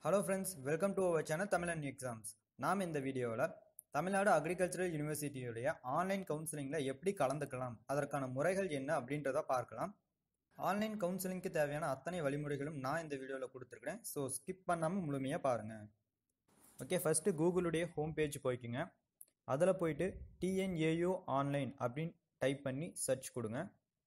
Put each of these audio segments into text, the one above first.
hello friends welcome to our channel Tamilan exams நாம் இந்த வீடியோவில் தமிழ்நாடு அக்ரிகல்ச்சரல் யூனிவர்சிட்டியுடைய ஆன்லைன் கவுன்சிலிங்கில் எப்படி கலந்துக்கலாம் அதற்கான முறைகள் என்ன அப்படின்றத பார்க்கலாம் ஆன்லைன் கவுன்சிலிங்க்கு தேவையான அத்தனை வழிமுறைகளும் நான் இந்த வீடியோவில் கொடுத்துருக்கிறேன் ஸோ ஸ்கிப் பண்ணாமல் முழுமையாக பாருங்கள் ஓகே ஃபஸ்ட்டு கூகுளுடைய ஹோம் பேஜ் போய்க்குங்க அதில் போயிட்டு டிஎன்ஏயு ஆன்லைன் அப்படின்னு டைப் பண்ணி சர்ச் கொடுங்க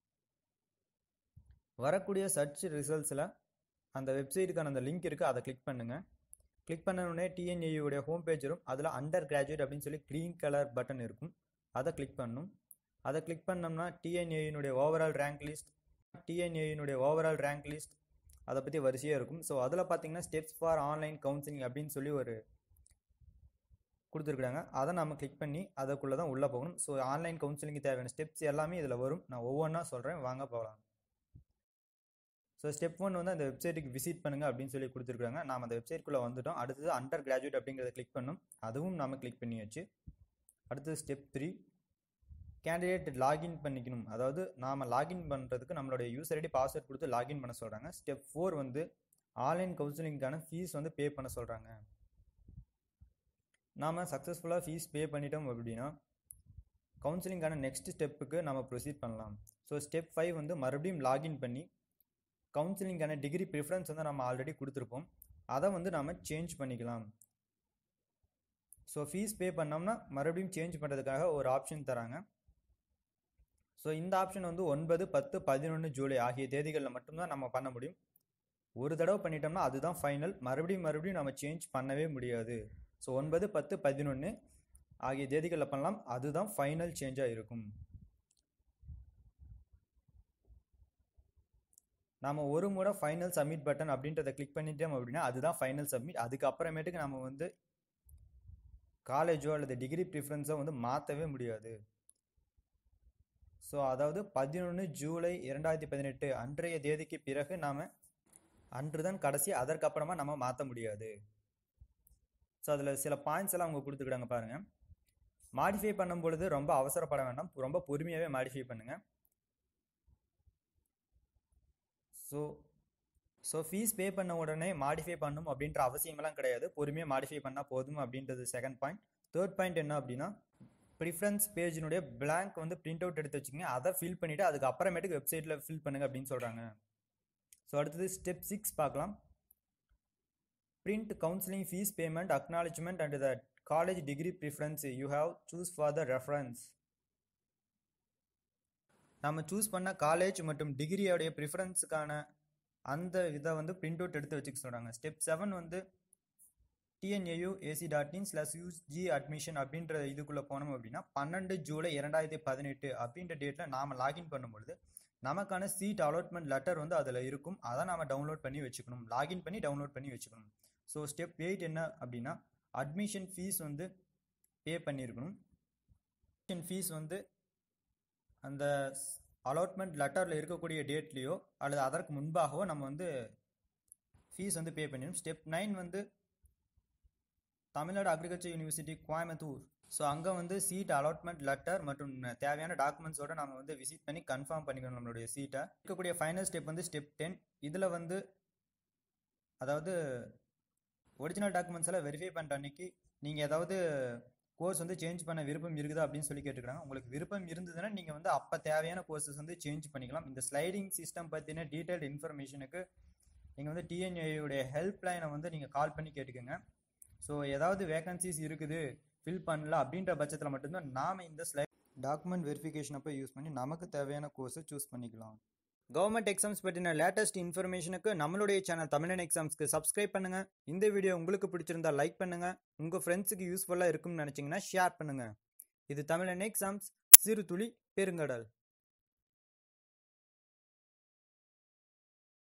வரக்கூடிய சர்ச் ரிசல்ட்ஸில் அந்த வெப்சைட்டுக்கான அந்த லிங்க் இருக்குது அதை கிளிக் பண்ணுங்கள் கிளிக் பண்ண உடனே டிஎன்ஏயுடைய ஹோம் பேஜ் வரும் அதில் அண்டர் கிராஜுவேட் அப்படின்னு சொல்லி க்ரீன் கலர் பட்டன் இருக்கும் அதை கிளிக் பண்ணணும் அதை கிளிக் பண்ணோம்னா டிஎன்ஏயினுடைய ஓவரால் ரேங்க் லிஸ்ட் டிஎன்ஏயினுடைய ஓவரால் ரேங்க் லிஸ்ட் அதை பற்றி வரிசையாக இருக்கும் ஸோ அதில் பார்த்தீங்கன்னா ஸ்டெப்ஸ் ஃபார் ஆன்லைன் கவுன்சிலிங் அப்படின்னு சொல்லி ஒரு கொடுத்துருக்குறாங்க அதை நம்ம கிளிக் பண்ணி அதுக்குள்ளே தான் உள்ளே போகணும் ஸோ ஆன்லைன் கவுன்சிலிங்க்கு தேவையான ஸ்டெப்ஸ் எல்லாமே இதில் வரும் நான் ஒவ்வொன்றா சொல்கிறேன் வாங்க போகலாம் ஸோ ஸ்டெப் ஒன் வந்து அந்த வெப்சைட்டுக்கு விசிட் பண்ணுங்கள் அப்படின்னு சொல்லி கொடுத்துருக்காங்க நாம் அந்த வெப்சைட்குள்ளே வந்துட்டோம் அடுத்தது அண்டர் கிராஜுவேட் அப்படிங்கிறத கிளிக் பண்ணோம் அதுவும் நாம் கிளிக் பண்ணியாச்சு அடுத்தது ஸ்டெப் த்ரீ கேண்டிடேட் லாகின் பண்ணிக்கணும் அதாவது நாம் லாகின் பண்ணுறதுக்கு நம்மளுடைய யூசர் ஐடி பாஸ்வேர்ட் கொடுத்து லாகின் பண்ண சொல்கிறாங்க ஸ்டெப் ஃபோர் வந்து ஆன்லைன் கவுன்சிலிங்க்கான ஃபீஸ் வந்து பே பண்ண சொல்கிறாங்க நாம் சக்ஸஸ்ஃபுல்லாக ஃபீஸ் பே பண்ணிட்டோம் அப்படின்னா கவுன்சிலிங்கான நெக்ஸ்ட் ஸ்டெப்புக்கு நம்ம ப்ரொசீட் பண்ணலாம் ஸோ ஸ்டெப் ஃபைவ் வந்து மறுபடியும் லாகின் பண்ணி கவுன்சிலிங்கான டிகிரி ப்ரிஃபரன்ஸ் வந்து நம்ம ஆல்ரெடி கொடுத்துருப்போம் அதை வந்து நாம் சேஞ்ச் பண்ணிக்கலாம் ஸோ ஃபீஸ் பே பண்ணோம்னா மறுபடியும் சேஞ்ச் பண்ணுறதுக்காக ஒரு ஆப்ஷன் தராங்க ஸோ இந்த ஆப்ஷன் வந்து ஒன்பது பத்து பதினொன்று ஜூலை ஆகிய தேதிகளில் மட்டும்தான் நம்ம பண்ண முடியும் ஒரு தடவை பண்ணிட்டோம்னா அதுதான் ஃபைனல் மறுபடியும் மறுபடியும் நம்ம சேஞ்ச் பண்ணவே முடியாது ஸோ ஒன்பது பத்து பதினொன்று ஆகிய தேதிகளில் பண்ணலாம் அதுதான் ஃபைனல் சேஞ்சாக இருக்கும் நாம் ஒரு முறை ஃபைனல் சப்மிட் பட்டன் அப்படின்றத கிளிக் பண்ணிட்டோம் அப்படின்னா அதுதான் ஃபைனல் சப்மிட் அதுக்கப்புறமேட்டுக்கு நம்ம வந்து காலேஜோ அல்லது டிகிரி ப்ரிஃபரன்ஸோ வந்து மாற்றவே முடியாது ஸோ அதாவது பதினொன்று ஜூலை இரண்டாயிரத்தி பதினெட்டு அன்றைய தேதிக்கு பிறகு நாம் அன்று தான் கடைசி அதற்கப்புறமா நம்ம மாற்ற முடியாது ஸோ அதில் சில பாயிண்ட்ஸ் எல்லாம் அவங்க கொடுத்துக்கிறாங்க பாருங்கள் மாடிஃபை பண்ணும் பொழுது ரொம்ப அவசரப்பட வேண்டாம் ரொம்ப பொறுமையாகவே மாடிஃபை பண்ணுங்கள் ஸோ ஸோ ஃபீஸ் பே பண்ண உடனே மாடிஃபை பண்ணும் அப்படின்ற அவசியமெல்லாம் கிடையாது பொறுமையாக மாடிஃபை பண்ணால் போதும் அப்படின்றது செகண்ட் பாயிண்ட் தேர்ட் பாயிண்ட் என்ன அப்படின்னா ப்ரிஃபரன்ஸ் பேஜினுடைய பிளாங்க் வந்து பிரிண்ட் அவுட் எடுத்து வச்சுங்க அதை ஃபில் பண்ணிவிட்டு அதுக்கு அப்புறமேட்டுக்கு வெப்சைட்டில் ஃபில் பண்ணுங்க அப்படின்னு சொல்கிறாங்க ஸோ அடுத்தது ஸ்டெப் சிக்ஸ் பார்க்கலாம் print counselling fees payment acknowledgement and the college degree preference you have choose for the reference நம்ம சூஸ் பண்ண காலேஜ் மற்றும் டிகிரியோடைய ப்ரிஃபரன்ஸுக்கான அந்த இதை வந்து பிரிண்ட் அவுட் எடுத்து வச்சுக்க சொல்கிறாங்க ஸ்டெப் செவன் வந்து TNAU AC dot in slash UG admission அப்படின்ற இதுக்குள்ளே போனோம் அப்படின்னா பன்னெண்டு ஜூலை இரண்டாயிரத்தி பதினெட்டு அப்படின்ற டேட்டில் நாம் லாகின் பண்ணும்பொழுது நமக்கான சீட் அலாட்மெண்ட் லெட்டர் வந்து அதில் இருக்கும் அதை நாம் டவுன்லோட் பண்ணி வச்சுக்கணும் லாகின் பண்ணி டவுன்லோட் பண்ணி வச்சுக்கணும் ஸோ ஸ்டெப் எயிட் என்ன அப்படின்னா அட்மிஷன் ஃபீஸ் வந்து பே பண்ணியிருக்கணும் அட்மிஷன் ஃபீஸ் வந்து அந்த அலாட்மெண்ட் லெட்டரில் இருக்கக்கூடிய டேட்லேயோ அல்லது அதற்கு முன்பாகவோ நம்ம வந்து ஃபீஸ் வந்து பே பண்ணிடணும் ஸ்டெப் நைன் வந்து Tamil Nadu agriculture university Coimbatore so அங்கே வந்து சீட் அலாட்மெண்ட் லெட்டர் மற்றும் தேவையான டாக்குமெண்ட்ஸோடு நம்ம வந்து விசிட் பண்ணி கன்ஃபார்ம் பண்ணிக்கணும் நம்மளுடைய சீட்டை இருக்கக்கூடிய ஃபைனல் ஸ்டெப் வந்து ஸ்டெப் டென் இதில் வந்து அதாவது ஒரிஜினல் டாக்குமெண்ட்ஸ் எல்லாம் வெரிஃபை பண்ணுற அன்னைக்கு நீங்கள் ஏதாவது கோர்ஸ் வந்து சேஞ்ச் பண்ண விருப்பம் இருக்குதா அப்படின்னு சொல்லி கேட்டுக்கிறாங்க உங்களுக்கு விருப்பம் இருந்ததுன்னா நீங்கள் வந்து அப்போ தேவையான கோர்சஸ் வந்து சேஞ்ச் பண்ணிக்கலாம் இந்த ஸ்லைடிங் சிஸ்டம் பற்றின டீட்டெயில்டு இன்ஃபர்மேஷனுக்கு நீங்கள் வந்து டிஎன்ஏயுடைய ஹெல்ப் லைனை வந்து நீங்கள் கால் பண்ணி கேட்டுக்கோங்க ஸோ ஏதாவது வேகன்சிஸ் இருக்குது ஃபில் பண்ணல அப்படின்ற பட்சத்தில் மட்டும்தான் நாம் இந்த ஸ்லைட் டாக்குமெண்ட் வெரிஃபிகேஷன் அப்போ யூஸ் பண்ணி நமக்கு தேவையான கோர்ஸை சூஸ் பண்ணிக்கலாம் கவர்மெண்ட் எக்ஸாம்ஸ் பற்றின லேட்டஸ்ட் இன்ஃபர்மேஷனுக்கு நம்மளுடைய சேனல் தமிழன் எக்ஸாம்ஸ்க்கு சப்ஸ்கிரைப் பண்ணுங்க இந்த வீடியோ உங்களுக்கு பிடிச்சிருந்தா லைக் பண்ணுங்க உங்க ஃப்ரெண்ட்ஸுக்கு யூஸ்ஃபுல்லாக இருக்கும்னு நினச்சிங்கன்னா ஷேர் பண்ணுங்க இது தமிழன் எக்ஸாம்ஸ் சிறு துளி பெருங்கடல்